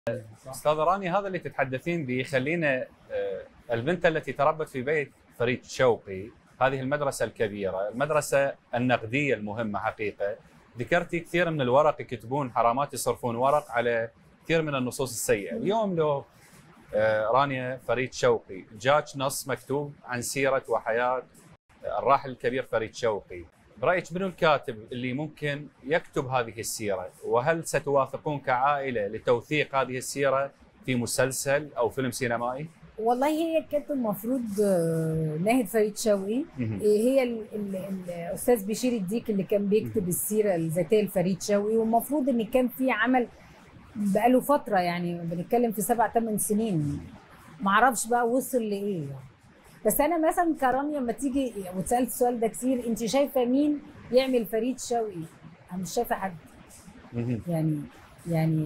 استاذ راني هذا اللي تتحدثين به يخلينا آه، البنت التي تربت في بيت فريد شوقي هذه المدرسه الكبيره، المدرسه النقديه المهمه حقيقه، ذكرتي كثير من الورق يكتبون حرامات يصرفون ورق على كثير من النصوص السيئه، اليوم لو آه، رانيا فريد شوقي جاك نص مكتوب عن سيره وحياه الراحل الكبير فريد شوقي، برايك منو الكاتب اللي ممكن يكتب هذه السيره؟ وهل ستوافقون كعائله لتوثيق هذه السيره في مسلسل او فيلم سينمائي؟ والله هي كانت المفروض آه، ناهد فريد شوقي مهم. هي ال- ال- الاستاذ بشير الديك اللي كان بيكتب السيره الذاتيه لفريد شوقي والمفروض ان كان في عمل بقاله فتره يعني بنتكلم في سبع ثمان سنين معرفش بقى وصل لايه يعني. بس انا مثلا كراميا لما تيجي واتسالت السؤال ده كتير انت شايفه مين يعمل فريد شوقي انا مش شايفه حد مهم. يعني يعني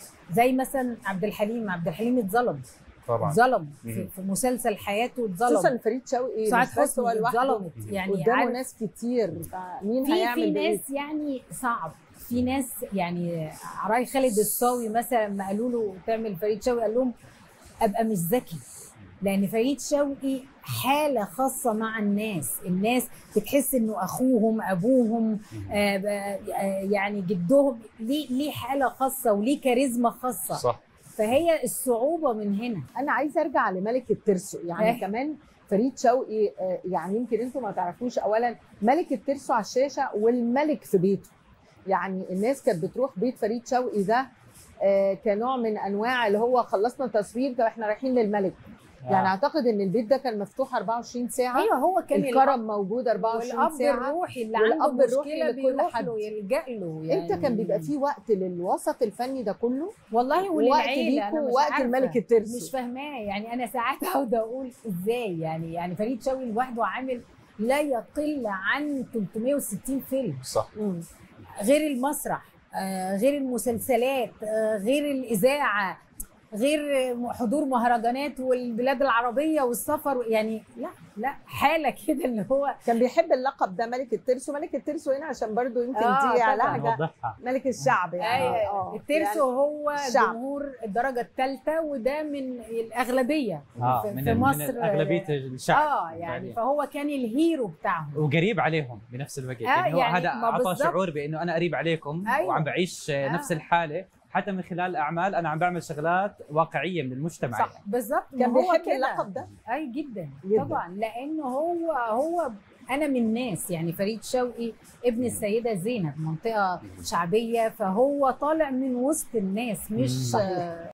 زي مثلا عبد الحليم عبد الحليم اتظلم طبعا اتظلم في, مهم. في مسلسل حياته خصوصا اتظلم فريد شوقي سعاد مش بس هو حسني لوحده اتظلمت يعني قدامه عارف ناس كتير فمين في هيعمل في بإيه؟ ناس يعني صعب في ناس يعني عراي خالد الصاوي مثلا لما قالوا له تعمل فريد شوقي قال لهم ابقى مش ذكي لان فريد شوقي حاله خاصه مع الناس الناس بتحس انه اخوهم ابوهم آه ب- آه يعني جدهم ليه ليه حاله خاصه وليه كاريزما خاصه صح فهي الصعوبه من هنا انا عايزه ارجع لملك الترسو يعني إيه. كمان فريد شوقي آه، يعني يمكن انتم ما تعرفوش اولا ملك الترسو على الشاشه والملك في بيته يعني الناس كانت بتروح بيت فريد شوقي ده آه، كنوع من انواع اللي هو خلصنا تصوير طب احنا رايحين للملك يعني اعتقد ان البيت ده كان مفتوح 24 ساعه ايوه هو كان الكرم موجود 24 والاب ساعه الروحي اللي والأب عنده الروحي مشكله لكل بيروح حد. له يلجا له يعني امتى كان بيبقى فيه وقت للوسط الفني ده كله والله وقت وللعيله أنا ليكوا مش ووقت عارفة. الملك الترسو مش فاهماه يعني انا ساعات اقعد اقول ازاي يعني يعني فريد شوقي لوحده عامل لا يقل عن 360 فيلم صح مم. غير المسرح آه، غير المسلسلات آه، غير الاذاعه غير حضور مهرجانات والبلاد العربيه والسفر يعني لا لا حاله كده اللي هو كان بيحب اللقب ده ملك الترسو ملك الترسو هنا عشان برضو يمكن آه، دي طبعاً. لهجه نوضحها ملك الشعب يعني أيوة. آه، الترسو هو الشعب. جمهور الدرجه الثالثه وده من الاغلبيه اه في, من, في من مصر اغلبيه الشعب اه يعني فعلياً. فهو كان الهيرو بتاعهم وقريب عليهم بنفس الوقت آه، يعني هو يعني هذا ما اعطى بالضبط. شعور بانه انا قريب عليكم أيوة. وعم بعيش آه، آه. نفس الحاله حتى من خلال الاعمال انا عم بعمل شغلات واقعيه من المجتمع صح. يعني. بالظبط كان ما هو بيحب كده. اللقب ده اي جدا, جداً. طبعا لانه هو هو انا من الناس يعني فريد شوقي ابن السيده زينب منطقه شعبيه فهو طالع من وسط الناس مش مم. آه،